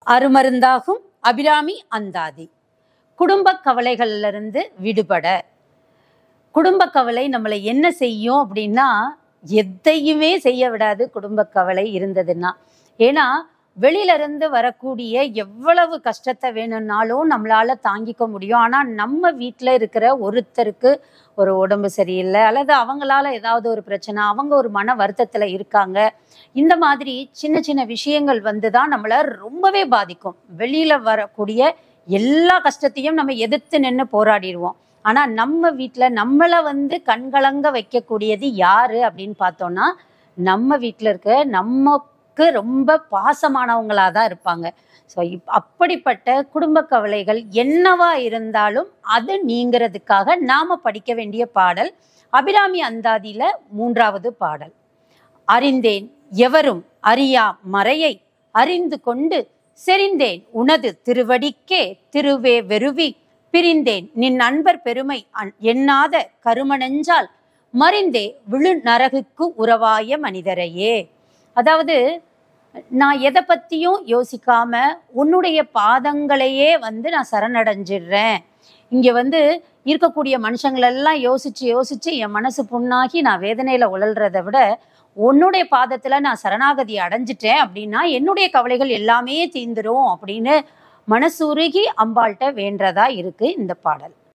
அருமருந்தாகும் அபிராமி அந்தாதி குடும்ப கவலைகள்ல இருந்து விடுபட குடும்ப கவலை நம்மளை என்ன செய்யும் அப்படின்னா எதையுமே செய்ய விடாது குடும்ப கவலை இருந்ததுன்னா ஏன்னா வெளியில இருந்து வரக்கூடிய எவ்வளவு கஷ்டத்தை வேணும்னாலும் நம்மளால தாங்கிக்க முடியும் ஆனா நம்ம வீட்டில் இருக்கிற ஒருத்தருக்கு ஒரு உடம்பு சரியில்லை அல்லது அவங்களால ஏதாவது ஒரு பிரச்சனை அவங்க ஒரு மன வருத்தத்துல இருக்காங்க இந்த மாதிரி சின்ன சின்ன விஷயங்கள் வந்து தான் நம்மளை ரொம்பவே பாதிக்கும் வெளியில வரக்கூடிய எல்லா கஷ்டத்தையும் நம்ம எதிர்த்து நின்று போராடிடுவோம் ஆனா நம்ம வீட்ல நம்மளை வந்து கண்கலங்க வைக்கக்கூடியது யாரு அப்படின்னு பார்த்தோம்னா நம்ம வீட்ல இருக்க நமக்கு ரொம்ப பாசமானவங்களா தான் இருப்பாங்க ஸோ இப் அப்படிப்பட்ட குடும்ப கவலைகள் என்னவா இருந்தாலும் அது நீங்கிறதுக்காக நாம படிக்க வேண்டிய பாடல் அபிராமி அந்தாதியில மூன்றாவது பாடல் அறிந்தேன் எவரும் அறியா மறையை அறிந்து கொண்டு செறிந்தேன் உனது திருவடிக்கே திருவே வெறுவி பிரிந்தேன் நின் அன்பர் பெருமை அன்- எண்ணாத கருமணஞ்சால் மறிந்தே விழு நரகுக்கு உறவாய மனிதரையே அதாவது நான் எதை பத்தியும் யோசிக்காம உன்னுடைய பாதங்களையே வந்து நான் சரணடைஞ்சிடுறேன் இங்க வந்து இருக்கக்கூடிய மனுஷங்களெல்லாம் யோசிச்சு யோசிச்சு என் மனசு புண்ணாகி நான் வேதனையில உழல்றதை விட உன்னுடைய பாதத்துல நான் சரணாகதி அடைஞ்சிட்டேன் அப்படின்னா என்னுடைய கவலைகள் எல்லாமே தீந்துரும் அப்படின்னு மனசுருகி அம்பாள்கிட்ட வேண்டதா இருக்கு இந்த பாடல்